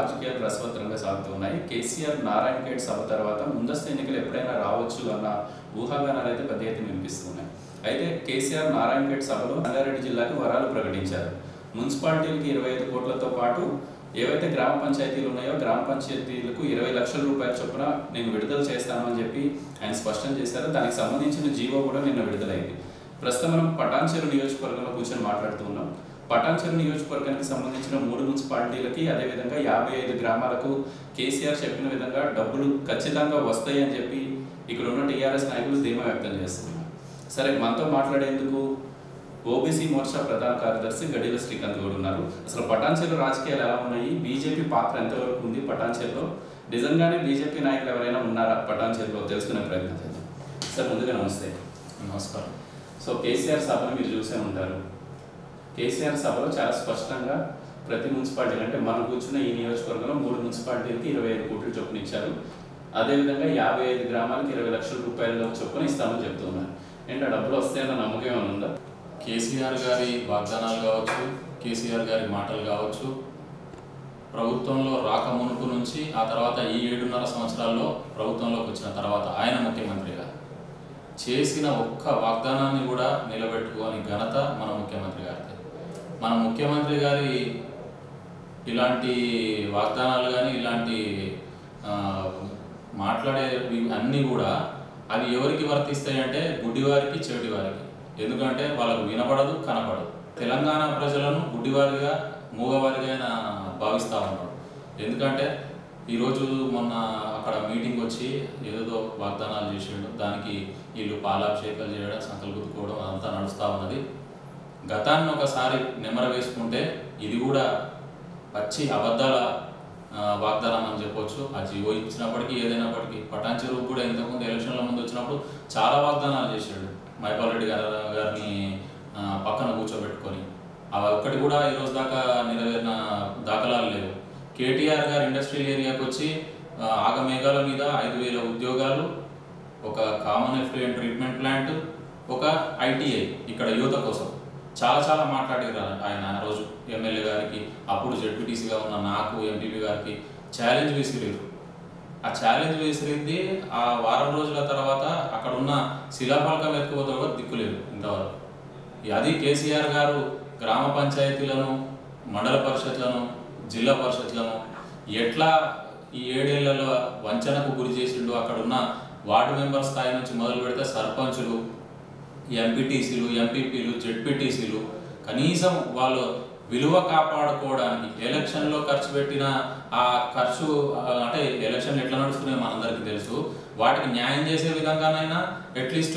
రాజకీయాలు రసవత్తరంగా సాగుతున్నాయి కేసీఆర్ నారాయణ ఖేడ్ సభ తర్వాత ముందస్తు ఎన్నికలు ఎప్పుడైనా రావచ్చు అన్న ఊహాగానాలు అయితే పెద్ద ఎత్తున వినిపిస్తున్నాయి అయితే కేసీఆర్ నారాయణ ఖేడ్ సభలో రంగారెడ్డి జిల్లాకు వరాలు ప్రకటించారు మున్సిపాలిటీలకి ఇరవై ఐదు కోట్లతో పాటు ఏవైతే గ్రామ పంచాయతీలు ఉన్నాయో గ్రామ పంచాయతీలకు ఇరవై లక్షల రూపాయల చొప్పున నేను విడుదల చేస్తాను అని చెప్పి ఆయన స్పష్టం చేశారు దానికి సంబంధించిన జీవో కూడా నిన్న విడుదలైంది ప్రస్తుతం మనం పటాన్చెరు నియోజకవర్గంలో కూర్చొని మాట్లాడుతూ ఉన్నాం పటాన్చెరు నియోజకవర్గానికి సంబంధించిన మూడు మున్సిపాలిటీలకి అదేవిధంగా యాభై ఐదు గ్రామాలకు కేసీఆర్ చెప్పిన విధంగా డబ్బులు ఖచ్చితంగా వస్తాయి అని చెప్పి ఇక్కడ ఉన్న టీఆర్ఎస్ నాయకులు ధీమా వ్యక్తం చేస్తున్నారు సరే మనతో మాట్లాడేందుకు ఓబీసీ మోర్చా ప్రధాన కార్యదర్శి గడిల శ్రీకాంత్ గౌడ్ ఉన్నారు అసలు పటాన్చెరు రాజకీయాలు ఎలా ఉన్నాయి బీజేపీ పాత్ర ఎంతవరకు ఉంది పటాన్చెరులో నిజంగానే బీజేపీ నాయకులు ఎవరైనా ఉన్నారా పటాన్చెరులో తెలుసుకునే ప్రయత్నం చేద్దాం సార్ ముందుగా నమస్తే నమస్కారం సో కేసీఆర్ సభను మీరు చూసే ఉంటారు కేసీఆర్ సభలో చాలా స్పష్టంగా ప్రతి మున్సిపాలిటీ అంటే మనం కూర్చున్న ఈ నియోజకవర్గంలో మూడు మున్సిపాలిటీలకి ఇరవై ఐదు కోట్లు చొప్పున ఇచ్చారు అదేవిధంగా యాభై ఐదు గ్రామాలకు ఇరవై లక్షల రూపాయల చొప్పున ఇస్తామని చెప్తున్నారు ఏంటి ఆ డబ్బులు వస్తాయన్న నమ్మకం ఏమైనా ఉందా కేసీఆర్ గారి వాగ్దానాలు కావచ్చు కేసీఆర్ గారి మాటలు కావచ్చు ప్రభుత్వంలో రాక మునుపు నుంచి ఆ తర్వాత ఈ ఏడున్నర సంవత్సరాల్లో ప్రభుత్వంలోకి వచ్చిన తర్వాత ఆయన ముఖ్యమంత్రిగా చేసిన ఒక్క వాగ్దానాన్ని కూడా నిలబెట్టుకోని ఘనత మన ముఖ్యమంత్రి గారిది మన ముఖ్యమంత్రి గారి ఇలాంటి వాగ్దానాలు కానీ ఇలాంటి ఆ, మాట్లాడే అన్నీ కూడా అవి ఎవరికి వర్తిస్తాయి అంటే గుడ్డివారికి చెవిటివారికి ఎందుకంటే వాళ్ళకు వినపడదు కనపడదు తెలంగాణ ప్రజలను గుడ్డివారిగా మూగవారిగా ఆయన భావిస్తూ ఉన్నాడు ఎందుకంటే ఈరోజు మొన్న అక్కడ మీటింగ్ వచ్చి ఏదేదో వాగ్దానాలు చేసిండు దానికి వీళ్ళు పాలాభిషేకాలు చేయడం సంకల్ప గుద్దుకోవడం అదంతా నడుస్తూ ఉన్నది గతాన్ని ఒకసారి నెమర వేసుకుంటే ఇది కూడా పచ్చి అబద్ధాల ఆ, వాగ్దానం అని చెప్పొచ్చు ఆ జీవో ఇచ్చినప్పటికీ ఏదైనప్పటికీ పటాన్ చెరువు కూడా ఇంతకుముందు ఎలక్షన్ల ముందు వచ్చినప్పుడు చాలా వాగ్దానాలు చేశాడు మైపాల్ రెడ్డి గారి గారిని ఆ, పక్కన కూర్చోబెట్టుకొని అవి ఒక్కటి కూడా ఈ రోజు దాకా నెరవేరిన దాఖలాలు లేవు కేటీఆర్ గారు ఇండస్ట్రియల్ ఏరియాకి వచ్చి ఆ, ఆగమేఘాల మీద ఐదు వేల ఉద్యోగాలు ఒక కామన్ ఎఫ్లూయెంట్ ట్రీట్మెంట్ ప్లాంట్ ఒక ఐటీఐ ఇక్కడ యువత కోసం చాలా చాలా మాట్లాడారు ఆయన ఆ రోజు ఎమ్మెల్యే గారికి అప్పుడు జడ్పీటీసీగా ఉన్న నాకు ఎంపీపీ గారికి ఛాలెంజ్ విసిరారు ఆ ఛాలెంజ్ విసిరింది ఆ వారం రోజుల తర్వాత అక్కడ ఉన్న శిలాఫలకం ఎత్తుకుపోతే కూడా దిక్కులేదు ఇంతవరకు ఈ అది కేసీఆర్ గారు గ్రామ పంచాయతీలను మండల పరిషత్లను జిల్లా పరిషత్లను ఎట్లా ఈ ఏడేళ్లలో వంచనకు గురి చేసిండు అక్కడ ఉన్న వార్డు మెంబర్ స్థాయి నుంచి మొదలు పెడితే సర్పంచులు ఎంపీటీసీలు ఎంపీపీలు జెడ్పీటీసీలు కనీసం వాళ్ళు విలువ కాపాడుకోవడానికి ఎలక్షన్లో ఖర్చు పెట్టిన ఆ ఖర్చు ఆ, అంటే ఎలక్షన్ ఎట్లా నడుస్తున్నాయో మనందరికీ తెలుసు వాటికి న్యాయం చేసే విధంగానైనా అట్లీస్ట్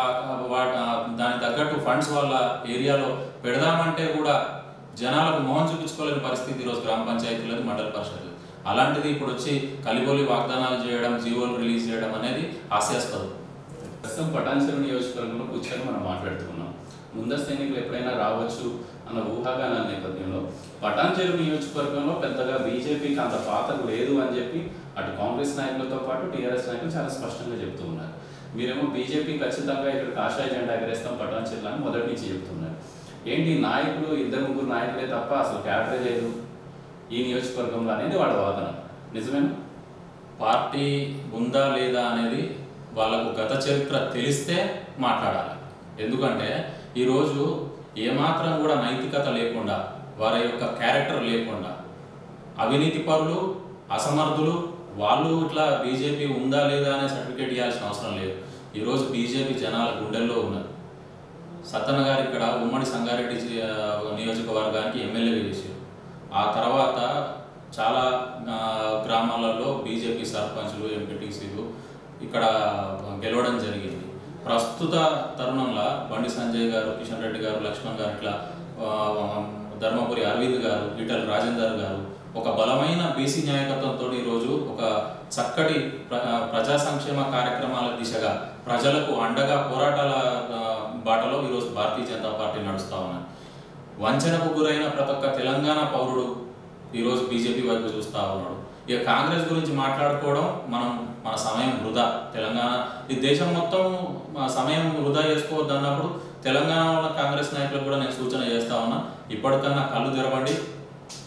దానికి తగ్గట్టు ఫండ్స్ వాళ్ళ ఏరియాలో పెడదామంటే కూడా జనాలకు మోహన్ చూపించుకోలేని పరిస్థితి ఈరోజు గ్రామ పంచాయతీలకు మండల పరిషత్లు అలాంటిది ఇప్పుడు వచ్చి కలిబోలి వాగ్దానాలు చేయడం జీవోలు రిలీజ్ చేయడం అనేది హాస్యాస్పదం ప్రస్తుతం పటాన్చెరు నియోజకవర్గంలో కూర్చొని మనం మాట్లాడుతున్నాం ముందస్తు ఎన్నికలు ఎప్పుడైనా రావచ్చు అన్న ఊహాగానాల నేపథ్యంలో పటాన్చెరు నియోజకవర్గంలో పెద్దగా బీజేపీకి అంత పాత్ర లేదు అని చెప్పి అటు కాంగ్రెస్ నాయకులతో పాటు టీఆర్ఎస్ నాయకులు చాలా స్పష్టంగా చెప్తూ ఉన్నారు మీరేమో బీజేపీ ఖచ్చితంగా ఇక్కడ కాషాయ జెండా ఎగరేస్తాం పటాన్చెరులో అని మొదటి నుంచి చెప్తున్నారు ఏంటి ఈ నాయకులు ఇద్దరు ముగ్గురు నాయకులే తప్ప అసలు క్యాడరే లేదు ఈ నియోజకవర్గంలో అనేది వాళ్ళ వాదన నిజమేనా పార్టీ ఉందా లేదా అనేది వాళ్ళకు గత చరిత్ర తెలిస్తే మాట్లాడాలి ఎందుకంటే ఈరోజు ఏమాత్రం కూడా నైతికత లేకుండా వారి యొక్క క్యారెక్టర్ లేకుండా అవినీతి పరులు అసమర్థులు వాళ్ళు ఇట్లా బీజేపీ ఉందా లేదా అనే సర్టిఫికేట్ ఇవ్వాల్సిన అవసరం లేదు ఈరోజు బీజేపీ జనాల గుండెల్లో ఉన్నది సత్తన్న గారు ఇక్కడ ఉమ్మడి సంగారెడ్డి జి- ఆ, నియోజకవర్గానికి ఎమ్మెల్యేగా చేశారు ఆ తర్వాత చాలా ఆ, గ్రామాలలో బీజేపీ సర్పంచ్లు ఎంపీటీసీలు ఇక్కడ గెలవడం జరిగింది ప్రస్తుత తరుణంలో బండి సంజయ్ గారు కిషన్ రెడ్డి గారు లక్ష్మణ్ గారు ఇట్లా ఆ, ధర్మపురి అరవింద్ గారు ఈటల రాజేందర్ గారు ఒక బలమైన బీసీ నాయకత్వంతో ఈరోజు ఒక చక్కటి ప్ర ప్రజా సంక్షేమ కార్యక్రమాల దిశగా ప్రజలకు అండగా పోరాటాల ఆ, బాటలో ఈరోజు భారతీయ జనతా పార్టీ నడుస్తా ఉన్నది వంచనకు గురైన ప్రతి ఒక్క తెలంగాణ పౌరుడు ఈరోజు బీజేపీ వైపు చూస్తా ఉన్నాడు ఇక కాంగ్రెస్ గురించి మాట్లాడుకోవడం మనం మన సమయం వృధా తెలంగాణ ఈ దేశం మొత్తం ఆ సమయం వృధా చేసుకోవద్దు అన్నప్పుడు తెలంగాణ ఉన్న కాంగ్రెస్ నాయకులకు కూడా నేను సూచన చేస్తా ఉన్నా ఇప్పటికన్నా కళ్ళు తెరవండి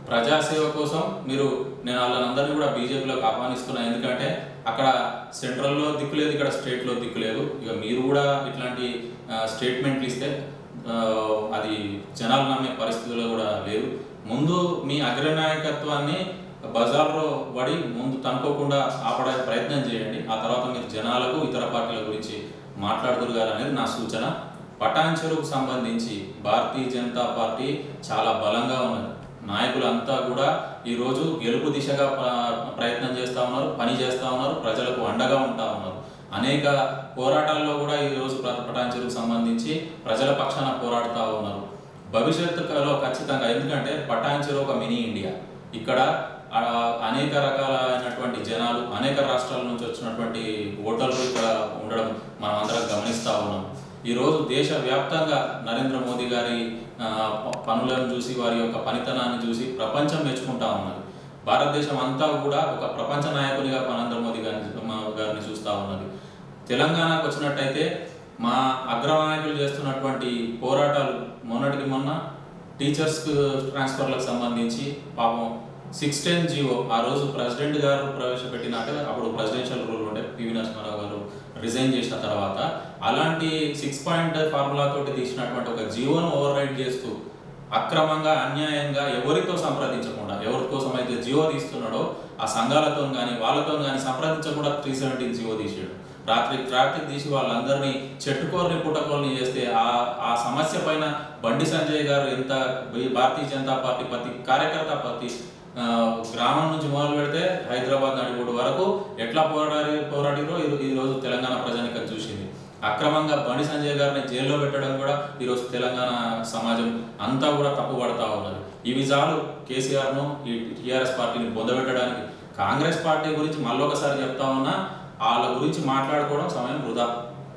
ప్రజాసేవ కోసం మీరు నేను వాళ్ళందరినీ కూడా బీజేపీలోకి ఆహ్వానిస్తున్నాను ఎందుకంటే అక్కడ సెంట్రల్లో దిక్కు లేదు ఇక్కడ స్టేట్లో దిక్కు లేదు ఇక మీరు కూడా ఇట్లాంటి ఆ, స్టేట్మెంట్లు ఇస్తే ఆ, అది జనాలు నమ్మే పరిస్థితుల్లో కూడా లేదు ముందు మీ అగ్రనాయకత్వాన్ని బజార్లో పడి ముందు తనుకోకుండా ఆపడానికి ప్రయత్నం చేయండి ఆ తర్వాత మీరు జనాలకు ఇతర పార్టీల గురించి మాట్లాడుతురు అనేది నా సూచన పటాన్ చెరువుకు సంబంధించి భారతీయ జనతా పార్టీ చాలా బలంగా ఉన్నది నాయకులంతా కూడా ఈరోజు గెలుపు దిశగా ప్ర- ప్రయత్నం చేస్తూ ఉన్నారు పని చేస్తూ ఉన్నారు ప్రజలకు అండగా ఉంటా ఉన్నారు అనేక పోరాటాల్లో కూడా ఈరోజు ప్ర- పటాన్ చెరువుకు సంబంధించి ప్రజల పక్షాన పోరాడుతూ ఉన్నారు భవిష్యత్తులో ఖచ్చితంగా ఎందుకంటే పటాన్ చెరువు ఒక మినీ ఇండియా ఇక్కడ ఆ, అనేక రకాలైనటువంటి జనాలు అనేక రాష్ట్రాల నుంచి వచ్చినటువంటి ఓటర్లు ఇక్కడ ఉండడం మనం అందరం గమనిస్తూ ఉన్నాం ఈరోజు దేశవ్యాప్తంగా నరేంద్ర మోదీ గారి ఆ, ప- పనులను చూసి వారి యొక్క పనితనాన్ని చూసి ప్రపంచం మెచ్చుకుంటా ఉన్నది భారతదేశం అంతా కూడా ఒక ప్రపంచ నాయకునిగా నరేంద్ర మోదీ గారిని మా గారిని చూస్తూ ఉన్నది తెలంగాణకు వచ్చినట్టయితే మా అగ్రనాయకులు చేస్తున్నటువంటి పోరాటాలు మొన్నటికి మొన్న టీచర్స్ ట్రాన్స్ఫర్లకు సంబంధించి పాపం సిక్స్ టెన్ జీవో ఆ రోజు ప్రెసిడెంట్ గారు ప్రవేశపెట్టినాక అప్పుడు ప్రెసిడెన్షియల్ రూల్ ఉండే పివి నరసింహారావు గారు రిజైన్ చేసిన తర్వాత అలాంటి సిక్స్ పాయింట్ ఫార్ములా తోటి తీసినటువంటి ఒక జీవోను ఓవర్ రైడ్ చేస్తూ అక్రమంగా అన్యాయంగా ఎవరితో సంప్రదించకుండా ఎవరి కోసం అయితే జియో తీస్తున్నాడో ఆ సంఘాలతో కానీ వాళ్ళతో కానీ సంప్రదించకుండా త్రీ సెవెంటీన్ జియో తీసాడు రాత్రి రాత్రి తీసి వాళ్ళందరినీ చెట్టుకోరిని పుట్టకోరిని చేస్తే ఆ ఆ సమస్య పైన బండి సంజయ్ గారు ఎంత బీ- భారతీయ జనతా పార్టీ ప్రతి కార్యకర్త ప్రతి ఆ, గ్రామం నుంచి మొదలు పెడితే హైదరాబాద్ నడిపోటు వరకు ఎట్లా పోరాడి పోరాడిరో ఈ- ఈ రోజు తెలంగాణ ప్రజానికం చూసింది అక్రమంగా బండి సంజయ్ గారిని జైల్లో పెట్టడం కూడా ఈరోజు తెలంగాణ సమాజం అంతా కూడా తప్పుపడతా ఉన్నది ఇవి చాలు కేసీఆర్ను ఈ టీఆర్ఎస్ పార్టీని పొందబెట్టడానికి కాంగ్రెస్ పార్టీ గురించి మళ్ళొకసారి చెప్తా ఉన్నా వాళ్ళ గురించి మాట్లాడుకోవడం సమయం వృధా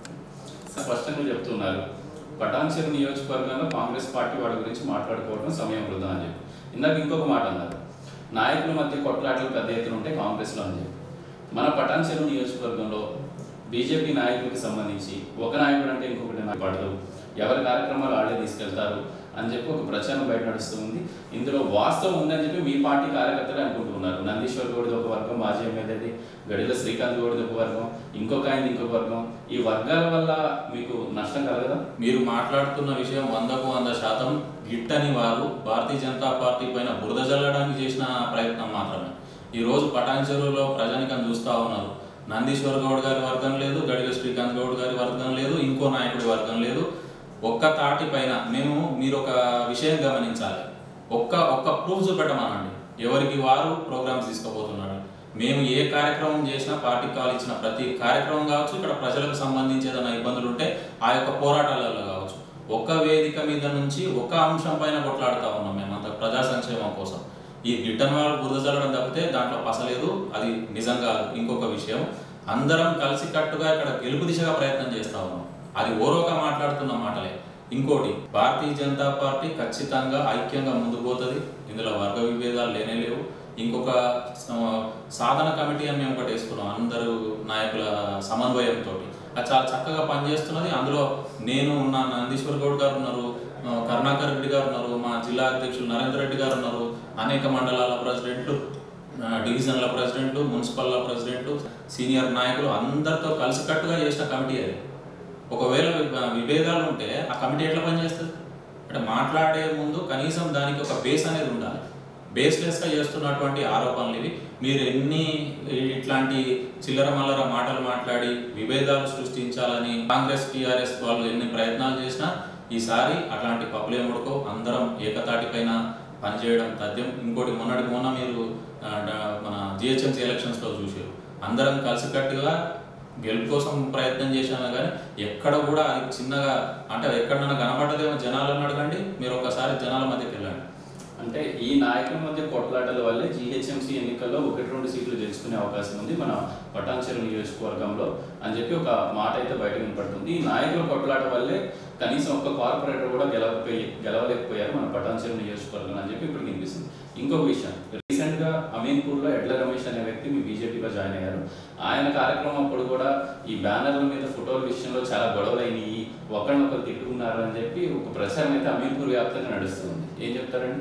స్పష్టంగా చెప్తున్నారు పటాన్చెరు నియోజకవర్గంలో కాంగ్రెస్ పార్టీ వాళ్ళ గురించి మాట్లాడుకోవడం సమయం వృధా అని చెప్పి ఇందాక ఇంకొక మాట అన్నారు నాయకుల మధ్య కొట్లాటలు పెద్ద ఎత్తున ఉంటే కాంగ్రెస్లో అని చెప్పి మన పటాన్చెరు నియోజకవర్గంలో బీజేపీ నాయకులకు సంబంధించి ఒక నాయకుడు అంటే ఇంకొకటి నాకు పడదు ఎవరి కార్యక్రమాలు వాళ్ళే తీసుకెళ్తారు అని చెప్పి ఒక ప్రచారం బయట నడుస్తూ ఉంది ఇందులో వాస్తవం ఉందని చెప్పి మీ పార్టీ కార్యకర్తలు అనుకుంటున్నారు నందీశ్వర్ గౌడ్ ఒక వర్గం మాజీ ఎమ్మెల్యేది గడిల శ్రీకాంత్ గౌడ్ ఒక వర్గం ఇంకొక ఆయన ఇంకొక వర్గం ఈ వర్గాల వల్ల మీకు నష్టం కలగదా మీరు మాట్లాడుతున్న విషయం వందకు వంద శాతం గిట్టని వారు భారతీయ జనతా పార్టీ పైన బురద జల్లడానికి చేసిన ప్రయత్నం మాత్రమే ఈ రోజు పటాన్ చెరువులో ప్రజానికం చూస్తా ఉన్నారు నందీశ్వర్ గౌడ్ గారి వర్గం లేదు గడిల శ్రీకాంత్ గౌడ్ గారి వర్గం లేదు ఇంకో నాయకుడి వర్గం లేదు ఒక్క తాటి పైన మేము మీరు ఒక విషయం గమనించాలి ఒక్క ఒక్క ప్రూఫ్ చూపెట్టమనండి ఎవరికి వారు ప్రోగ్రామ్స్ తీసుకుపోతున్నాడు మేము ఏ కార్యక్రమం చేసినా పార్టీకి కావాలి ఇచ్చిన ప్రతి కార్యక్రమం కావచ్చు ఇక్కడ ప్రజలకు సంబంధించి ఏదైనా ఇబ్బందులు ఉంటే ఆ యొక్క పోరాటాలలో కావచ్చు ఒక్క వేదిక మీద నుంచి ఒక అంశం పైన కొట్లాడుతూ ఉన్నాం మేమంతా ప్రజా సంక్షేమం కోసం ఈ గిట్టన్ వాళ్ళు బురద చల్లడం తప్పితే దాంట్లో పసలేదు అది నిజం కాదు ఇంకొక విషయం అందరం కలిసి కట్టుగా ఇక్కడ గెలుపు దిశగా ప్రయత్నం చేస్తా ఉన్నాం అది ఓరోగా మాట్లాడుతున్న మాటలే ఇంకోటి భారతీయ జనతా పార్టీ ఖచ్చితంగా ఐక్యంగా ముందుకు పోతుంది ఇందులో వర్గ విభేదాలు లేనే లేవు ఇంకొక ఆ, సాధన కమిటీ అని మేము ఒకటి వేసుకున్నాం అందరూ నాయకుల సమన్వయంతో అది చాలా చక్కగా పనిచేస్తున్నది అందులో నేను ఉన్న నందీశ్వర్ గౌడ్ గారు ఉన్నారు ఆ, కరుణాకర్ రెడ్డి గారు ఉన్నారు మా జిల్లా అధ్యక్షులు నరేంద్ర రెడ్డి గారు ఉన్నారు అనేక మండలాల ప్రెసిడెంట్లు ఆ, డివిజన్ల ప్రెసిడెంట్లు మున్సిపల్ల ప్రెసిడెంట్లు సీనియర్ నాయకులు అందరితో కలిసికట్టుగా చేసిన కమిటీ అది ఒకవేళ వి- విభేదాలు ఉంటే ఆ కమిటీ ఎట్లా పనిచేస్తుంది అంటే మాట్లాడే ముందు కనీసం దానికి ఒక బేస్ అనేది ఉండాలి బేస్లెస్గా చేస్తున్నటువంటి ఆరోపణలు ఇవి మీరు ఎన్ని ఇట్లాంటి చిల్లర మల్లర మాటలు మాట్లాడి విభేదాలు సృష్టించాలని కాంగ్రెస్ టీఆర్ఎస్ వాళ్ళు ఎన్ని ప్రయత్నాలు చేసినా ఈసారి అట్లాంటి పప్పులే ముడుకో అందరం ఏకతాటిపైన పనిచేయడం తథ్యం ఇంకోటి మొన్నటికి మొన్న మీరు ఆ, డ- మన జిహెచ్ఎంసీ ఎలక్షన్స్లో చూసారు అందరం కలిసికట్టుగా గెలుపు కోసం ప్రయత్నం చేశాను కానీ ఎక్కడ కూడా అది చిన్నగా అంటే ఎక్కడన్నా కనబడ్డదేమో జనాలను అడగండి మీరు ఒకసారి జనాల మధ్యకి వెళ్ళండి అంటే ఈ నాయకుల మధ్య కొట్లాటల వల్లే జీహెచ్ఎంసీ ఎన్నికల్లో ఒకటి రెండు సీట్లు గెలుచుకునే అవకాశం ఉంది మన పటాన్చెరు నియోజకవర్గంలో అని చెప్పి ఒక మాట అయితే బయట వినపడుతుంది ఈ నాయకుల కొట్లాట వల్లే కనీసం ఒక్క కార్పొరేటర్ కూడా గెలవకపోయి గెలవలేకపోయారు మన పటాన్చెరు నియోజకవర్గం అని చెప్పి ఇప్పుడు వినిపిస్తుంది ఇంకొక విషయం రీసెంట్ గా అమీన్పూర్ లో ఎడ్ల రమేష్ అనే వ్యక్తి మీ బీజేపీలో జాయిన్ అయ్యారు ఆయన కార్యక్రమం అప్పుడు కూడా ఈ బ్యానర్ల మీద ఫోటోల విషయంలో చాలా గొడవలు అయినాయి ఒకరినొకరు తిట్టుకున్నారు అని చెప్పి ఒక ప్రచారం అయితే అమీన్పూర్ వ్యాప్తంగా నడుస్తుంది ఏం చెప్తారండి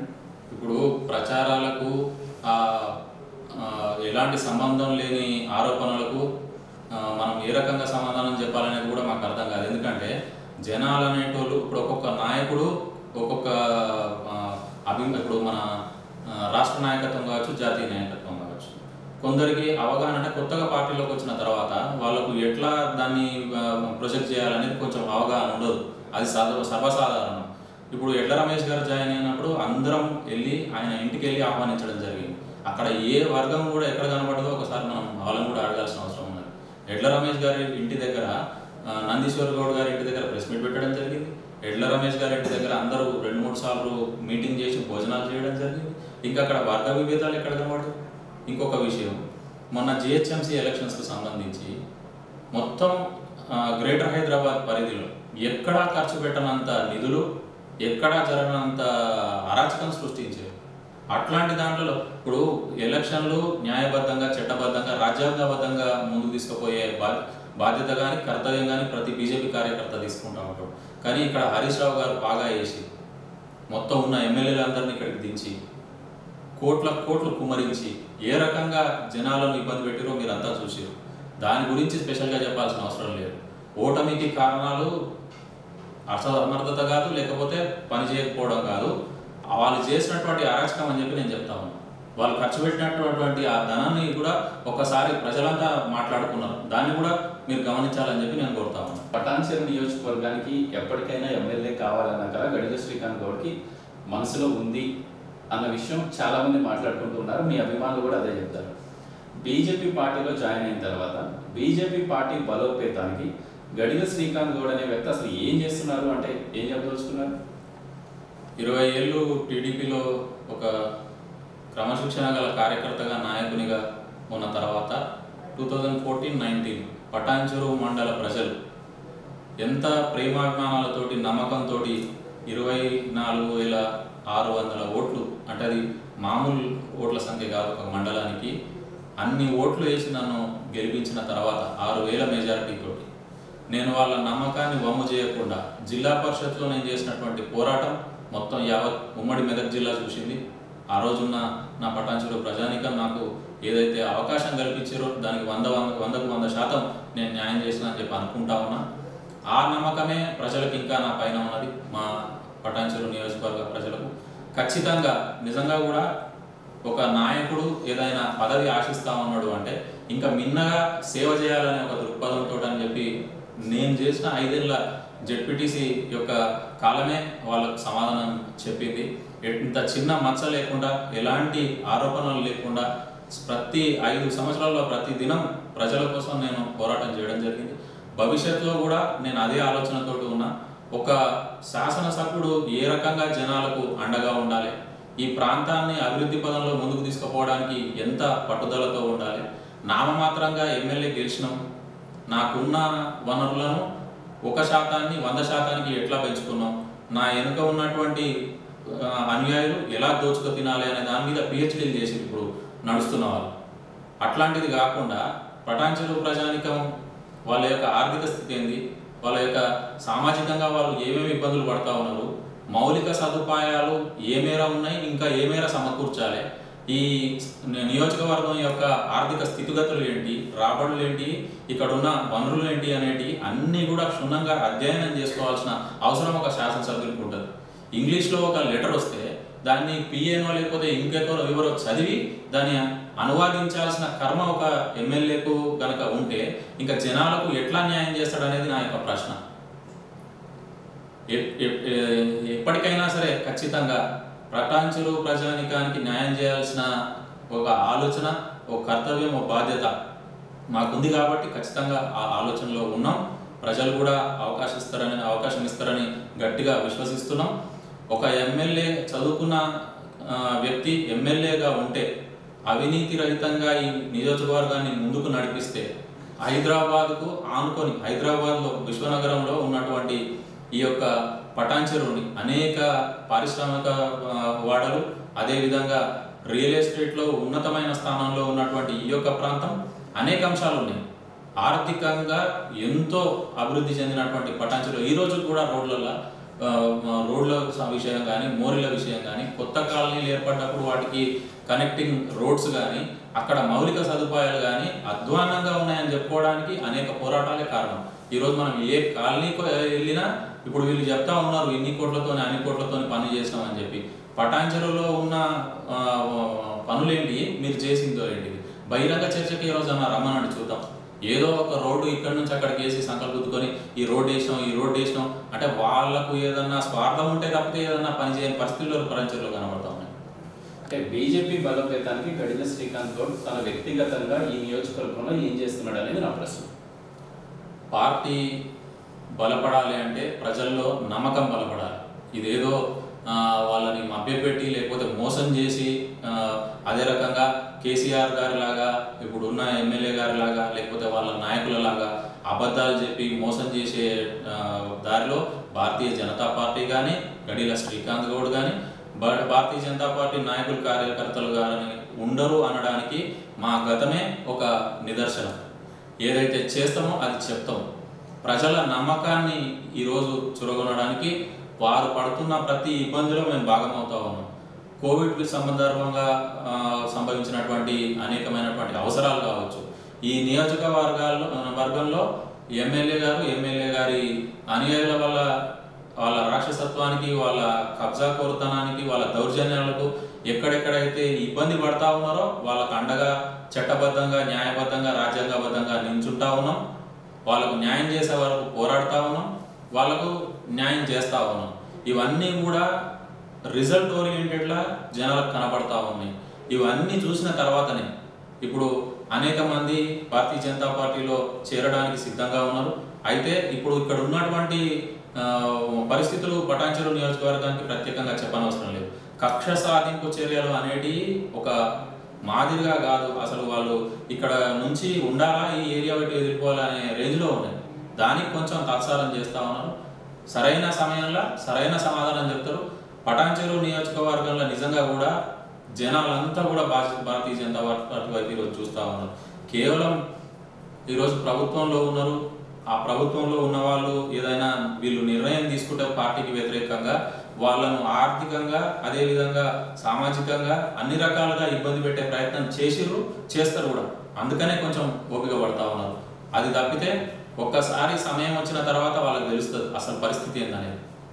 ఇప్పుడు ప్రచారాలకు ఆ, ఆ, ఎలాంటి సంబంధం లేని ఆరోపణలకు ఆ, మనం ఏ రకంగా సమాధానం చెప్పాలనేది కూడా మాకు అర్థం కాదు ఎందుకంటే జనాలు అనేటోళ్ళు ఇప్పుడు ఒక్కొక్క నాయకుడు ఒక్కొక్క ఆ, అభి ఇప్పుడు మన ఆ, రాష్ట్ర నాయకత్వం కావచ్చు జాతీయ నాయకత్వం కావచ్చు కొందరికి అవగాహన అంటే కొత్తగా పార్టీలోకి వచ్చిన తర్వాత వాళ్ళకు ఎట్లా దాన్ని ప్రొజెక్ట్ చేయాలనేది కొంచెం అవగాహన ఉండదు అది సర్వ సర్వసాధారణం ఇప్పుడు ఎడ్ల రమేష్ గారు జాయిన్ అయినప్పుడు అందరం వెళ్ళి ఆయన ఇంటికి వెళ్ళి ఆహ్వానించడం జరిగింది అక్కడ ఏ వర్గం కూడా ఎక్కడ కనబడదో ఒకసారి మనం వాళ్ళని కూడా అడగాల్సిన అవసరం ఉన్నది ఎడ్ల రమేష్ గారి ఇంటి దగ్గర ఆ, నందీశ్వర్ గౌడ్ గారి ఇంటి దగ్గర ప్రెస్ మీట్ పెట్టడం జరిగింది ఎడ్ల రమేష్ గారి ఇంటి దగ్గర అందరూ రెండు మూడు సార్లు మీటింగ్ చేసి భోజనాలు చేయడం జరిగింది ఇంకా అక్కడ వర్గ విభేదాలు ఎక్కడ కనబడదు ఇంకొక విషయం మొన్న జిహెచ్ఎంసీ ఎలక్షన్స్కి సంబంధించి మొత్తం ఆ, గ్రేటర్ హైదరాబాద్ పరిధిలో ఎక్కడా ఖర్చు పెట్టనంత నిధులు ఎక్కడా జరగనంత అరాచకం సృష్టించారు అట్లాంటి దాంట్లో ఇప్పుడు ఎలక్షన్లు న్యాయబద్ధంగా చట్టబద్ధంగా రాజ్యాంగబద్ధంగా ముందుకు తీసుకుపోయే బా బాధ్యత కానీ కర్తవ్యం కానీ ప్రతి బీజేపీ కార్యకర్త తీసుకుంటా ఉంటాడు కానీ ఇక్కడ హరీష్ రావు గారు బాగా వేసి మొత్తం ఉన్న ఎమ్మెల్యేలందరినీ ఇక్కడికి దించి కోట్ల కోట్లు కుమ్మరించి ఏ రకంగా జనాలను ఇబ్బంది పెట్టిరో మీరంతా చూసారు దాని గురించి స్పెషల్గా చెప్పాల్సిన అవసరం లేదు ఓటమికి కారణాలు అస అసమర్థత కాదు లేకపోతే పని చేయకపోవడం కాదు వాళ్ళు చేసినటువంటి అరాచకం అని చెప్పి నేను చెప్తా ఉన్నాను వాళ్ళు ఖర్చు పెట్టినటువంటి ఆ ధనాన్ని కూడా ఒకసారి ప్రజలంతా మాట్లాడుకున్నారు దాన్ని కూడా మీరు గమనించాలని చెప్పి నేను కోరుతా ఉన్నాను పటాన్చెరు నియోజకవర్గానికి ఎప్పటికైనా ఎమ్మెల్యే కావాలన్న కల గడిల శ్రీకాంత్ గౌడ్కి మనసులో ఉంది అన్న విషయం చాలా మంది మాట్లాడుకుంటున్నారు మీ అభిమానులు కూడా అదే చెప్తారు బీజేపీ పార్టీలో జాయిన్ అయిన తర్వాత బీజేపీ పార్టీ బలోపేతానికి గడిల శ్రీకాంత్ గౌడ్ అనే వ్యక్తి అసలు ఏం చేస్తున్నారు అంటే ఏం చెప్పదలుచుకున్నారు ఇరవై ఏళ్ళు టీడీపీలో ఒక క్రమశిక్షణ గల కార్యకర్తగా నాయకునిగా ఉన్న తర్వాత two thousand fourteen nineteen Patancheru మండల ప్రజలు ఎంత ప్రేమాభిమానాలతోటి నమ్మకంతో ఇరవై నాలుగు వేల ఆరు వందల ఓట్లు అంటే అది మామూలు ఓట్ల సంఖ్య కాదు ఒక మండలానికి అన్ని ఓట్లు వేసి నన్ను గెలిపించిన తర్వాత ఆరు వేల మెజారిటీతోటి నేను వాళ్ళ నమ్మకాన్ని వమ్ము చేయకుండా జిల్లా పరిషత్లో నేను చేసినటువంటి పోరాటం మొత్తం యావత్ ఉమ్మడి మెదక్ జిల్లా చూసింది ఆ రోజున్న నా పటాన్చెరు ప్రజానికం నాకు ఏదైతే అవకాశం కల్పించారో దానికి వంద వంద వందకు వంద శాతం నేను న్యాయం చేసిన అని చెప్పి అనుకుంటా ఉన్నా ఆ నమ్మకమే ప్రజలకు ఇంకా నా పైన ఉన్నది మా పటాన్చెరు నియోజకవర్గ ప్రజలకు ఖచ్చితంగా నిజంగా కూడా ఒక నాయకుడు ఏదైనా పదవి ఆశిస్తా ఉన్నాడు అంటే ఇంకా మిన్నగా సేవ చేయాలనే ఒక దృక్పథంతో అని చెప్పి నేను చేసిన ఐదేళ్ల జెడ్పీటీసీ యొక్క కాలమే వాళ్ళకు సమాధానం చెప్పింది ఇంత చిన్న మచ్చ లేకుండా ఎలాంటి ఆరోపణలు లేకుండా ప్రతి ఐదు సంవత్సరాల్లో ప్రతి దినం ప్రజల కోసం నేను పోరాటం చేయడం జరిగింది భవిష్యత్తులో కూడా నేను అదే ఆలోచనతోటి ఉన్నా ఒక శాసనసభ్యుడు ఏ రకంగా జనాలకు అండగా ఉండాలి ఈ ప్రాంతాన్ని అభివృద్ధి పదంలో ముందుకు తీసుకుపోవడానికి ఎంత పట్టుదలతో ఉండాలి నామమాత్రంగా ఎమ్మెల్యే గెలిచినాం నాకున్న వనరులను ఒక శాతాన్ని వంద శాతానికి ఎట్లా పెంచుకున్నాం నా వెనుక ఉన్నటువంటి ఆ, అనుయాయులు ఎలా దోచుకు తినాలి అనే దాని మీద పిహెచ్డీలు చేసి ఇప్పుడు నడుస్తున్న వాళ్ళు అట్లాంటిది కాకుండా పటాన్చెరు ప్రజానికం వాళ్ళ యొక్క ఆర్థిక స్థితి ఏంది వాళ్ళ యొక్క సామాజికంగా వాళ్ళు ఏమేమి ఇబ్బందులు పడతా ఉన్నారు మౌలిక సదుపాయాలు ఏ మేర ఉన్నాయి ఇంకా ఏ మేర సమకూర్చాలి ఈ ని- నియోజకవర్గం యొక్క ఆర్థిక స్థితిగతులు ఏంటి రాబడులు ఏంటి ఇక్కడ ఉన్న వనరులు ఏంటి అనేటి అన్నీ కూడా క్షుణ్ణంగా అధ్యయనం చేసుకోవాల్సిన అవసరం ఒక శాసనసభ్యులకు ఉంటుంది ఇంగ్లీష్లో ఒక లెటర్ వస్తే దాన్ని పిఏనో లేకపోతే ఇంకెవరో ఎవరో చదివి దాన్ని అనువాదించాల్సిన కర్మ ఒక ఎమ్మెల్యేకు గనక ఉంటే ఇంకా జనాలకు ఎట్లా న్యాయం చేస్తాడనేది నా యొక్క ప్రశ్న ఎప్- ఎప్- ఏ- ఎప్పటికైనా సరే ఖచ్చితంగా పటాన్చెరు ప్రజానికానికి న్యాయం చేయాల్సిన ఒక ఆలోచన ఒక కర్తవ్యం ఒక బాధ్యత మాకుంది కాబట్టి ఖచ్చితంగా ఆ ఆలోచనలో ఉన్నాం ప్రజలు కూడా అవకాశం ఇస్తారని అవకాశం ఇస్తారని గట్టిగా విశ్వసిస్తున్నాం ఒక ఎమ్మెల్యే చదువుకున్న ఆ, వ్యక్తి ఎమ్మెల్యేగా ఉంటే అవినీతి రహితంగా ఈ నియోజకవర్గాన్ని ముందుకు నడిపిస్తే హైదరాబాద్కు ఆనుకొని హైదరాబాద్లో విశ్వనగరంలో ఉన్నటువంటి ఈ యొక్క పటాన్చెరువుని అనేక పారిశ్రామిక ఆ, వాడలు అదేవిధంగా రియల్ ఎస్టేట్లో ఉన్నతమైన స్థానంలో ఉన్నటువంటి ఈ యొక్క ప్రాంతం అనేక అంశాలు ఉన్నాయి ఆర్థికంగా ఎంతో అభివృద్ధి చెందినటువంటి పటాన్చెరు ఈ రోజు కూడా రోడ్లలో ఆ, రోడ్ల స- విషయం కానీ మోరీల విషయం కానీ కొత్త కాలనీలు ఏర్పడినప్పుడు వాటికి కనెక్టింగ్ రోడ్స్ కానీ అక్కడ మౌలిక సదుపాయాలు కానీ అధ్వానంగా ఉన్నాయని చెప్పుకోవడానికి అనేక పోరాటాలే కారణం ఈరోజు మనం ఏ కాలనీకి వెళ్ళినా ఇప్పుడు వీళ్ళు చెప్తా ఉన్నారు ఇన్ని కోట్లతో అన్ని కోట్లతో పని చేసినామని చెప్పి పటాంచెరులో ఉన్న ఆ, పనులేంటి మీరు చేసిందో ఏంటి బహిరంగ చర్చకి ఈరోజు అన్న రమ్మనండి చూద్దాం ఏదో ఒక రోడ్డు ఇక్కడ నుంచి అక్కడికి వేసి సంకల్పుద్దుకొని ఈ రోడ్డు వేసినాం ఈ రోడ్డు వేసినాం అంటే వాళ్ళకు ఏదన్నా స్వార్థం ఉంటే తప్పితే ఏదన్నా పని చేయని పరిస్థితుల్లో పటాంచెరులో కనబడతా ఉన్నాయి అంటే బీజేపీ బలోపేతానికి గడిల శ్రీకాంత్ గౌడ్ తన వ్యక్తిగతంగా ఈ నియోజకవర్గంలో ఏం చేస్తున్నాడు అనేది నా ప్రశ్న పార్టీ బలపడాలి అంటే ప్రజల్లో నమ్మకం బలపడాలి ఇదేదో ఆ, వాళ్ళని మభ్యపెట్టి లేకపోతే మోసం చేసి ఆ, అదే రకంగా కేసీఆర్ గారి లాగా ఇప్పుడు ఉన్న ఎమ్మెల్యే గారి లాగా లేకపోతే వాళ్ళ నాయకుల లాగా అబద్ధాలు చెప్పి మోసం చేసే ఆ, దారిలో భారతీయ జనతా పార్టీ కానీ గడిల శ్రీకాంత్ గౌడ్ కానీ బ- భారతీయ జనతా పార్టీ నాయకులు కార్యకర్తలు కానీ ఉండరు అనడానికి మా గతమే ఒక నిదర్శనం ఏదైతే చేస్తామో అది చెప్తాం ప్రజల నమ్మకాన్ని ఈరోజు చురగొనడానికి వారు పడుతున్న ప్రతి ఇబ్బందిలో మేము భాగమవుతా ఉన్నాం కోవిడ్ సందర్భంగా ఆ, సంభవించినటువంటి అనేకమైనటువంటి అవసరాలు కావచ్చు ఈ నియోజకవర్గాల్లో వర్గంలో ఎమ్మెల్యే గారు ఎమ్మెల్యే గారి అనుయాయుల వల్ల వాళ్ళ రాక్షసత్వానికి వాళ్ళ కబ్జా కోరుతనానికి వాళ్ళ దౌర్జన్యాలకు ఎక్కడెక్కడైతే ఇబ్బంది పడతా ఉన్నారో వాళ్ళకు అండగా చట్టబద్ధంగా న్యాయబద్ధంగా రాజ్యాంగబద్ధంగా నించుంటా ఉన్నాం వాళ్ళకు న్యాయం చేసే వరకు పోరాడుతా ఉన్నాం వాళ్ళకు న్యాయం చేస్తా ఉన్నాం ఇవన్నీ కూడా రిజల్ట్ ఓరియంటెడ్లా జనాలకు కనబడతా ఉన్నాయి ఇవన్నీ చూసిన తర్వాతనే ఇప్పుడు అనేక మంది భారతీయ జనతా పార్టీలో చేరడానికి సిద్ధంగా ఉన్నారు అయితే ఇప్పుడు ఇక్కడ ఉన్నటువంటి ఆ, పరిస్థితులు పటాంచెరు నియోజకవర్గానికి ప్రత్యేకంగా చెప్పనవసరం లేదు కక్ష సాధింపు చర్యలు అనేటి ఒక మాదిరిగా కాదు అసలు వాళ్ళు ఇక్కడ నుంచి ఉండాలా ఈ ఏరియా బట్టి ఎదిరిపోవాలా అనే రేంజ్లో ఉన్నాయి దానికి కొంచెం తాత్సారం చేస్తా ఉన్నారు సరైన సమయంలో సరైన సమాధానం చెప్తారు పటాంచెరు నియోజకవర్గంలో నిజంగా కూడా జనాలంతా కూడా భారత- భారతీయ జనతా పార్టీ వైపు ఈరోజు చూస్తూ ఉన్నారు కేవలం ఈరోజు ప్రభుత్వంలో ఉన్నారు ఆ ప్రభుత్వంలో ఉన్న వాళ్ళు ఏదైనా వీళ్ళు నిర్ణయం తీసుకుంటే పార్టీకి వ్యతిరేకంగా వాళ్ళను ఆర్థికంగా అదేవిధంగా సామాజికంగా అన్ని రకాలుగా ఇబ్బంది పెట్టే ప్రయత్నం చేసిర్రు చేస్తారు కూడా అందుకనే కొంచెం ఓపిక పడతా ఉన్నారు అది తప్పితే ఒక్కసారి సమయం వచ్చిన తర్వాత వాళ్ళకి తెలుస్తుంది అసలు పరిస్థితి ఏందనేది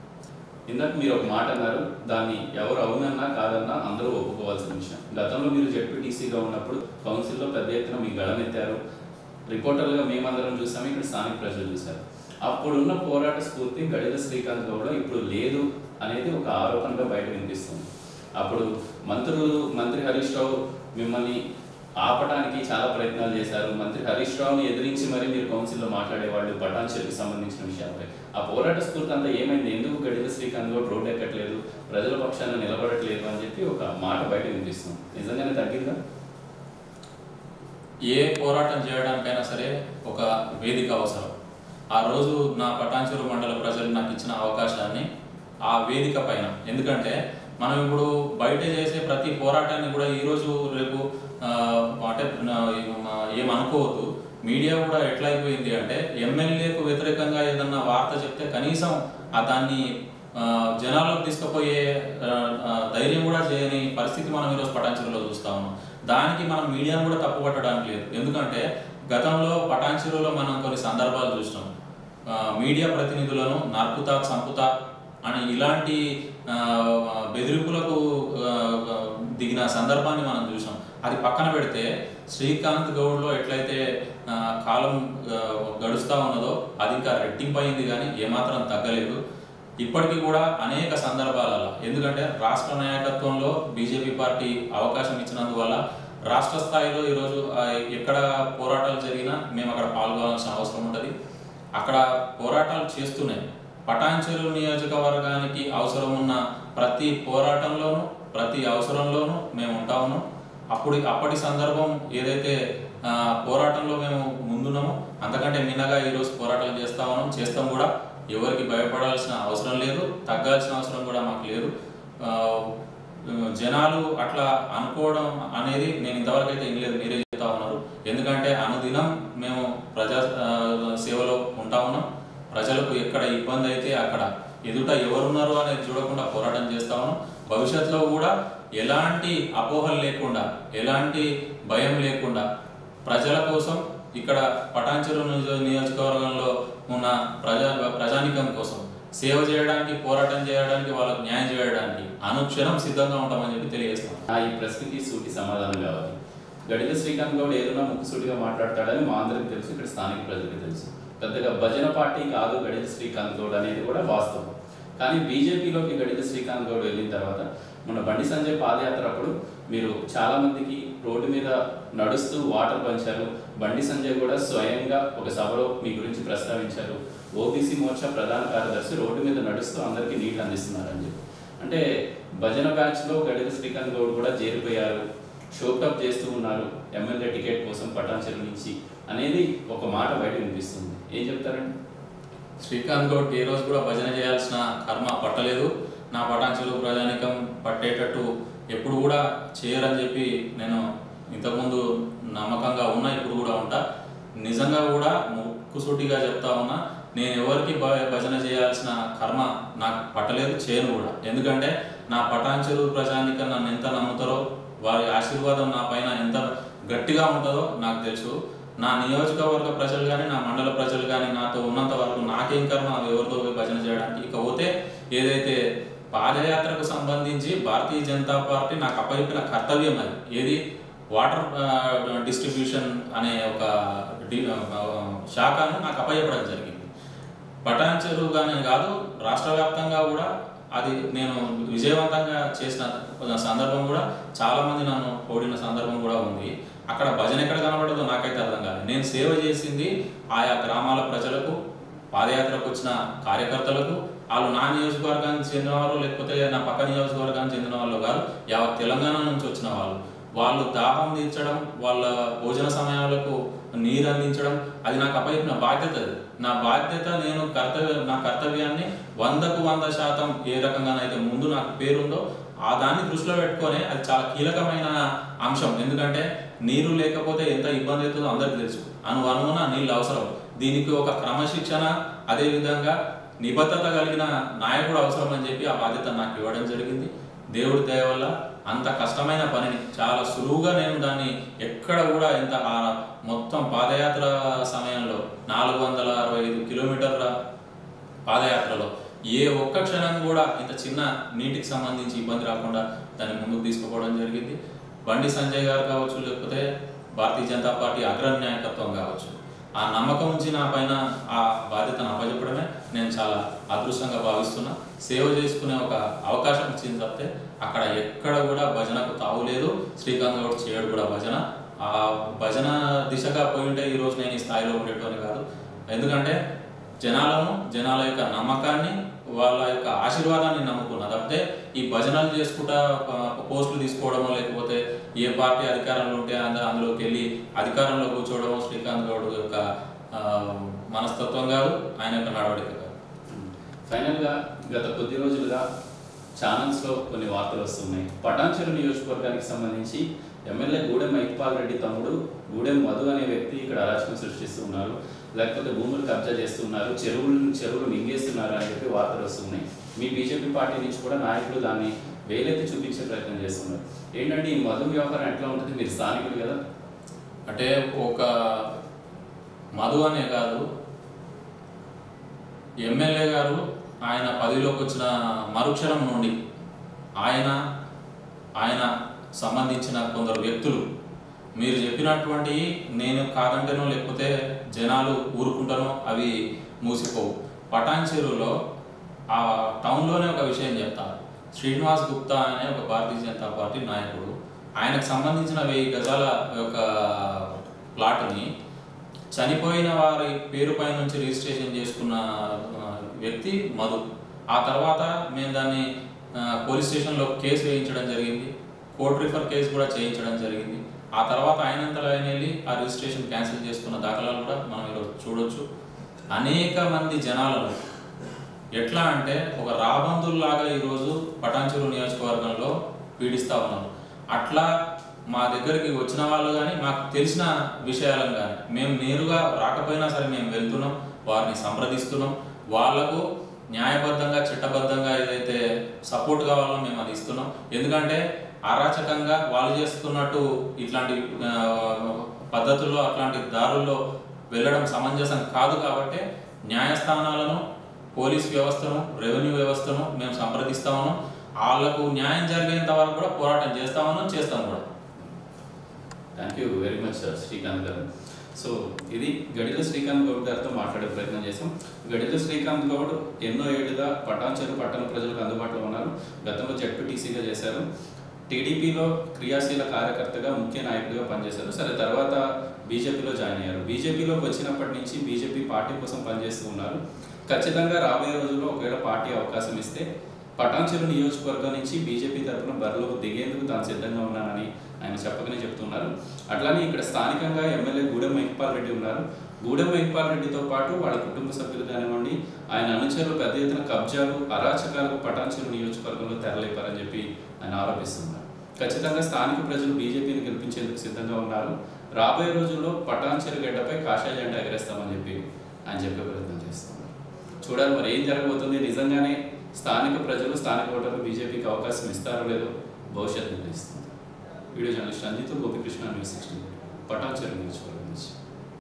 ఇందాక మీరు ఒక మాట అన్నారు దాన్ని ఎవరు అవునన్నా కాదన్నా అందరూ ఒప్పుకోవాల్సిన విషయం గతంలో మీరు జెడ్పీటీసీగా ఉన్నప్పుడు కౌన్సిల్లో పెద్ద ఎత్తున మీ గళమెత్తారు రిపోర్టర్లుగా మేమందరం చూసాము ఇక్కడ స్థానిక ప్రజలు చూశారు అప్పుడున్న పోరాట స్ఫూర్తి గడిల శ్రీకాంత్ గౌడ ఇప్పుడు లేదు అనేది ఒక ఆరోపణగా బయట వినిపిస్తుంది అప్పుడు మంత్రులు మంత్రి హరీష్ రావు మిమ్మల్ని ఆపడానికి చాలా ప్రయత్నాలు చేశారు మంత్రి హరీష్ రావుని ఎదిరించి మరి మీరు కౌన్సిల్లో మాట్లాడేవాళ్ళు పటాన్చెరుకు సంబంధించిన విషయాలపై ఆ పోరాట స్ఫూర్తి అంతా ఏమైంది ఎందుకు గడిల శ్రీకాంత్ గౌడ్ రోడ్డు ఎక్కట్లేదు ప్రజల పక్షాన నిలబడట్లేదు అని చెప్పి ఒక మాట బయట వినిపిస్తుంది నిజంగానే తగ్గిందా ఏ పోరాటం చేయడానికైనా సరే ఒక వేదిక అవసరం ఆ రోజు నా పటాన్చెరు మండల ప్రజలు నాకు ఇచ్చిన అవకాశాన్ని ఆ వేదిక పైన ఎందుకంటే మనం ఇప్పుడు బయట చేసే ప్రతి పోరాటాన్ని కూడా ఈరోజు రేపు ఆ, అంటే నా- మా- ఏమనుకోవద్దు మీడియా కూడా ఎట్లా అయిపోయింది అంటే ఎమ్మెల్యేకు వ్యతిరేకంగా ఏదన్నా వార్త చెప్తే కనీసం ఆ దాన్ని ఆ, జనాల్లోకి తీసుకుపోయే ఆ, ఆ, ధైర్యం కూడా చేయని పరిస్థితి మనం ఈరోజు పటాన్చెరులో చూస్తా ఉన్నాం దానికి మనం మీడియాను కూడా తప్పు పట్టడానికి లేదు ఎందుకంటే గతంలో పటాన్చెరులో మనం కొన్ని సందర్భాలు చూసినాం ఆ, మీడియా ప్రతినిధులను నరుకుతా చంపుతా అని ఇలాంటి ఆ, బెదిరింపులకు ఆ, దిగిన సందర్భాన్ని మనం చూసాం అది పక్కన పెడితే శ్రీకాంత్ గౌడ్లో ఎట్లయితే ఆ, కాలం ఆ, గడుస్తూ ఉన్నదో అది ఇంకా రెట్టింపు అయింది కానీ ఏమాత్రం తగ్గలేదు ఇప్పటికీ కూడా అనేక సందర్భాలలో ఎందుకంటే రాష్ట్ర నాయకత్వంలో బీజేపీ పార్టీ అవకాశం ఇచ్చినందువల్ల రాష్ట్ర స్థాయిలో ఈరోజు ఆ, ఎక్కడ పోరాటాలు జరిగినా మేము అక్కడ పాల్గొనాల్సిన అవసరం ఉంటుంది అక్కడ పోరాటాలు చేస్తూనే పటాన్చెరు నియోజకవర్గానికి అవసరం ఉన్న ప్రతి పోరాటంలోనూ ప్రతి అవసరంలోనూ మేము ఉంటా ఉన్నాం అప్పుడు అప్పటి సందర్భం ఏదైతే ఆ, పోరాటంలో మేము ముందున్నామో అంతకంటే మిన్నగా ఈరోజు పోరాటాలు చేస్తా ఉన్నాం చేస్తాం కూడా ఎవరికి భయపడాల్సిన అవసరం లేదు తగ్గాల్సిన అవసరం కూడా మాకు లేదు ఆ, జనాలు అట్లా అనుకోవడం అనేది నేను ఇంతవరకు అయితే వినలేదు మీరే చెప్తా ఉన్నారు ఎందుకంటే అనుదినం మేము ప్రజా ఆ, సేవలో ఉంటా ఉన్నాం ప్రజలకు ఎక్కడ ఇబ్బంది అయితే అక్కడ ఎదుట ఎవరున్నారు అనేది చూడకుండా పోరాటం చేస్తా ఉన్నాం భవిష్యత్తులో కూడా ఎలాంటి అపోహలు లేకుండా ఎలాంటి భయం లేకుండా ప్రజల కోసం ఇక్కడ పటాన్చెరు నియోజ- నియోజకవర్గంలో ఉన్న ప్రజా ప్రజానికం కోసం సేవ చేయడానికి పోరాటం చేయడానికి వాళ్ళకు న్యాయం చేయడానికి అనుక్షణం సిద్ధంగా ఉంటామని చెప్పి తెలియజేస్తాం ఆ ఈ ప్రశ్నకి సూటి సమాధానం కావాలి గడిల శ్రీకాంత్ గౌడ్ ఏదైనా ముక్కుసూటిగా మాట్లాడతాడని మా అందరికి తెలుసు ఇక్కడ స్థానిక ప్రజలకు తెలుసు పెద్దగా భజన పార్టీ కాదు గడిల శ్రీకాంత్ గౌడ్ అనేది కూడా వాస్తవం కానీ బీజేపీలోకి గడిల శ్రీకాంత్ గౌడ్ వెళ్ళిన తర్వాత మన బండి సంజయ్ పాదయాత్ర అప్పుడు మీరు చాలా మందికి రోడ్డు మీద నడుస్తూ వాటర్ పంచారు బండి సంజయ్ కూడా స్వయంగా ఒక సభలో మీ గురించి ప్రస్తావించారు ఓబీసీ మోర్చా ప్రధాన కార్యదర్శి రోడ్డు మీద నడుస్తూ అందరికీ నీళ్లు అందిస్తున్నారని చెప్పి అంటే భజన బ్యాచ్లో గడిల శ్రీకాంత్ గౌడ్ కూడా చేరిపోయారు షోకప్ చేస్తూ ఉన్నారు ఎమ్మెల్యే టికెట్ కోసం పటాన్చెరు నుంచి అనేది ఒక మాట బయట వినిపిస్తుంది ఏం చెప్తారండి శ్రీకాంత్ గౌడ్ ఏ రోజు కూడా భజన చేయాల్సిన కర్మ పట్టలేదు నా పటాంచులు ప్రజానికం పట్టేటట్టు ఎప్పుడు కూడా చేయరని చెప్పి నేను ఇంతకుముందు నమ్మకంగా ఉన్నా ఇప్పుడు కూడా ఉంటా నిజంగా కూడా ముక్కుసూటిగా చెప్తా ఉన్నా నేను ఎవరికి భ- భజన చేయాల్సిన కర్మ నాకు పట్టలేదు చేయను కూడా ఎందుకంటే నా పటాంచెరు ప్రజానికం నన్ను ఎంత నమ్ముతారో వారి ఆశీర్వాదం నా పైన ఎంత గట్టిగా ఉంటుందో నాకు తెలుసు నా నియోజకవర్గ ప్రజలు కానీ నా మండల ప్రజలు కానీ నాతో ఉన్నంత వరకు నాకేం కర్మ ఎవరితో పోయి భజన చేయడానికి ఇకపోతే ఏదైతే పాదయాత్రకు సంబంధించి భారతీయ జనతా పార్టీ నాకు అప్పగిపిన కర్తవ్యం అది ఏది వాటర్ డిస్ట్రిబ్యూషన్ అనే ఒక డి- ఆ, శాఖను నాకు అప్పచెప్పడం జరిగింది పటాన్చెరుగానే కాదు రాష్ట్ర వ్యాప్తంగా కూడా అది నేను విజయవంతంగా చేసిన సందర్భం కూడా చాలా మంది నన్ను ఓడిన సందర్భం కూడా ఉంది అక్కడ భజన ఎక్కడ కనబడదో నాకైతే అర్థం కాదు నేను సేవ చేసింది ఆయా గ్రామాల ప్రజలకు పాదయాత్రకు వచ్చిన కార్యకర్తలకు వాళ్ళు నా నియోజకవర్గానికి చెందిన వాళ్ళు లేకపోతే నా పక్క నియోజకవర్గానికి చెందిన వాళ్ళు కాదు యావత్ తెలంగాణ నుంచి వచ్చిన వాళ్ళు వాళ్ళు దాహం తీర్చడం వాళ్ళ భోజన సమయాలకు నీరు అందించడం అది నాకు అప్పగిన బాధ్యత అది నా బాధ్యత నేను కర్తవ్య నా కర్తవ్యాన్ని వందకు వంద శాతం ఏ రకంగానైతే ముందు నాకు పేరుందో ఆ దాన్ని దృష్టిలో పెట్టుకొని అది చాలా కీలకమైన అంశం ఎందుకంటే నీరు లేకపోతే ఎంత ఇబ్బంది అవుతుందో అందరికీ తెలుసు అను అనుగుణ నీళ్ళు అవసరం దీనికి ఒక క్రమశిక్షణ అదే విధంగా నిబద్ధత కలిగిన నాయకుడు అవసరం అని చెప్పి ఆ బాధ్యత నాకు ఇవ్వడం జరిగింది దేవుడి దయ వల్ల అంత కష్టమైన పనిని చాలా సులువుగా నేను దాన్ని ఎక్కడ కూడా ఎంత ఆ మొత్తం పాదయాత్ర సమయంలో నాలుగు వందల అరవై ఐదు కిలోమీటర్ల పాదయాత్రలో ఏ ఒక్క క్షణం కూడా ఇంత చిన్న నీటికి సంబంధించి ఇబ్బంది రాకుండా దాన్ని ముందుకు తీసుకుపోవడం జరిగింది బండి సంజయ్ గారు కావచ్చు లేకపోతే భారతీయ జనతా పార్టీ అగ్ర నాయకత్వం కావచ్చు ఆ నమ్మకం ఉంచి నా పైన ఆ బాధ్యతను అప్పచెప్పడమే నేను చాలా అదృష్టంగా భావిస్తున్నా సేవ చేసుకునే ఒక అవకాశం ఇచ్చింది తప్పితే అక్కడ ఎక్కడ కూడా భజనకు తావులేదు శ్రీకాంత్ గౌడ్ చేయడు కూడా భజన ఆ భజన దిశగా పోయి ఉంటే ఈ రోజు నేను ఈ స్థాయిలో ఉండేటోని కాదు ఎందుకంటే జనాలను జనాల యొక్క నమ్మకాన్ని వాళ్ళ యొక్క ఆశీర్వాదాన్ని నమ్ముకున్నా తప్పితే ఈ భజనలు చేసుకుంటా ప- పోస్టులు తీసుకోవడమో లేకపోతే ఏ పార్టీ అధికారంలో ఉంటే అంద- అందులోకి వెళ్ళి అధికారంలో కూర్చోవడమో శ్రీకాంత్ గౌడ్ యొక్క ఆ, మనస్తత్వం కాదు ఆయన యొక్క నడవడిక కాదు ఫైనల్గా గత కొద్ది రోజులుగా ఛానల్స్లో కొన్ని వార్తలు వస్తున్నాయి పటాన్చెరు నియోజకవర్గానికి సంబంధించి ఎమ్మెల్యే గూడెం మైత్పాల్ రెడ్డి తమ్ముడు గూడెం మధు అనే వ్యక్తి ఇక్కడ అరాచకం సృష్టిస్తూ ఉన్నారు లేకపోతే భూములు కబ్జా చేస్తున్నారు చెరువులు చెరువులు మింగేస్తున్నారు అని చెప్పి వార్తలు వస్తున్నాయి మీ బీజేపీ పార్టీ నుంచి కూడా నాయకులు దాన్ని వేలెత్తి చూపించే ప్రయత్నం చేస్తున్నారు ఏంటంటే ఈ మధు వ్యవహారం ఎట్లా ఉంటుంది మీరు స్థానికులు కదా అంటే ఒక మధు అనే కాదు ఎమ్మెల్యే గారు ఆయన పదవిలోకి వచ్చిన మరుక్షణం నుండి ఆయన ఆయన సంబంధించిన కొందరు వ్యక్తులు మీరు చెప్పినటువంటి నేను కాదంటేనో లేకపోతే జనాలు ఊరుకుంటానో అవి మూసిపోవు పటాన్ చెరువులో ఆ టౌన్లోనే ఒక విషయం చెప్తాను శ్రీనివాస్ గుప్తా అనే ఒక భారతీయ జనతా పార్టీ నాయకుడు ఆయనకు సంబంధించిన వెయ్యి గజాల యొక్క ప్లాట్ని చనిపోయిన వారి పేరు పై నుంచి రిజిస్ట్రేషన్ చేసుకున్న ఆ, వ్యక్తి మధు ఆ తర్వాత మేము దాన్ని ఆ, పోలీస్ స్టేషన్లో కేసు వేయించడం జరిగింది కోర్టు రిఫర్ కేసు కూడా చేయించడం జరిగింది ఆ తర్వాత ఆయనంతలో ఆయన వెళ్ళి ఆ రిజిస్ట్రేషన్ క్యాన్సిల్ చేసుకున్న దాఖలాలు కూడా మనం ఈరోజు చూడొచ్చు అనేక మంది జనాలను ఎట్లా అంటే ఒక రాబందుల్లాగా ఈరోజు పటాన్చెరు నియోజకవర్గంలో పీడిస్తా ఉన్నారు అట్లా మా దగ్గరికి వచ్చిన వాళ్ళు కానీ మాకు తెలిసిన విషయాలను కానీ మేము నేరుగా రాకపోయినా సరే మేము వెళ్తున్నాం వారిని సంప్రదిస్తున్నాం వాళ్లకు న్యాయబద్ధంగా చట్టబద్ధంగా ఏదైతే సపోర్ట్ కావాలో మేము అది ఇస్తున్నాం ఎందుకంటే అరాచకంగా వాళ్ళు చేస్తున్నట్టు ఇట్లాంటి ఆ, పద్ధతుల్లో అట్లాంటి దారుల్లో వెళ్ళడం సమంజసం కాదు కాబట్టి న్యాయస్థానాలను పోలీస్ వ్యవస్థను రెవెన్యూ వ్యవస్థను మేము సంప్రదిస్తామను వాళ్లకు న్యాయం జరిగేంత వరకు కూడా పోరాటం చేస్తామను చేస్తాం కూడా thank you very much sir Srikanth గారు సో ఇది గడిల శ్రీకాంత్ గౌడ్ గారితో మాట్లాడే ప్రయత్నం చేసాం గడిల శ్రీకాంత్ గౌడ్ ఎన్నో ఏళ్ళుగా పటాన్చెరు పట్టణ ప్రజలకు అందుబాటులో ఉన్నారు గతంలో జడ్పీటీసీగా చేశారు టీడీపీలో క్రియాశీల కార్యకర్తగా ముఖ్య నాయకుడిగా పనిచేశారు సరే తర్వాత బీజేపీలో జాయిన్ అయ్యారు బీజేపీలోకి వచ్చినప్పటి నుంచి బీజేపీ పార్టీ కోసం పనిచేస్తూ ఉన్నారు ఖచ్చితంగా రాబోయే రోజుల్లో ఒకవేళ పార్టీ అవకాశం ఇస్తే పటాన్చెరు నియోజకవర్గం నుంచి బీజేపీ తరఫున బరిలోకి దిగేందుకు తాను సిద్ధంగా ఉన్నానని ఆయన చెప్పకనే చెప్తున్నారు అట్లానే ఇక్కడ స్థానికంగా ఎమ్మెల్యే గూడెం మహిపాల్ రెడ్డి ఉన్నారు గూడెం మహిపాల్ రెడ్డితో పాటు వాళ్ళ కుటుంబ సభ్యులు కానివ్వండి ఆయన అనుచరులు పెద్ద ఎత్తున కబ్జాలు అరాచకాలకు పటాన్చెరు నియోజకవర్గంలో తెరలేపారని చెప్పి ఆయన ఆరోపిస్తున్నారు ఖచ్చితంగా స్థానిక ప్రజలు బీజేపీని గెలిపించేందుకు సిద్ధంగా ఉన్నారు రాబోయే రోజుల్లో పటాన్చెరు గడ్డపై కాషాయ జెండా ఎగరేస్తామని చెప్పి ఆయన చెప్పే ప్రయత్నం చేస్తున్నారు చూడాలి మరి ఏం జరగబోతుంది నిజంగానే స్థానిక ప్రజలు స్థానిక ఓటర్లు బీజేపీకి అవకాశం ఇస్తారో లేదో భవిష్యత్తు నిర్ణయిస్తుంది video journalist Anjith Gopikrishna news sixteen Patancheru నియోజకవర్గం నుంచి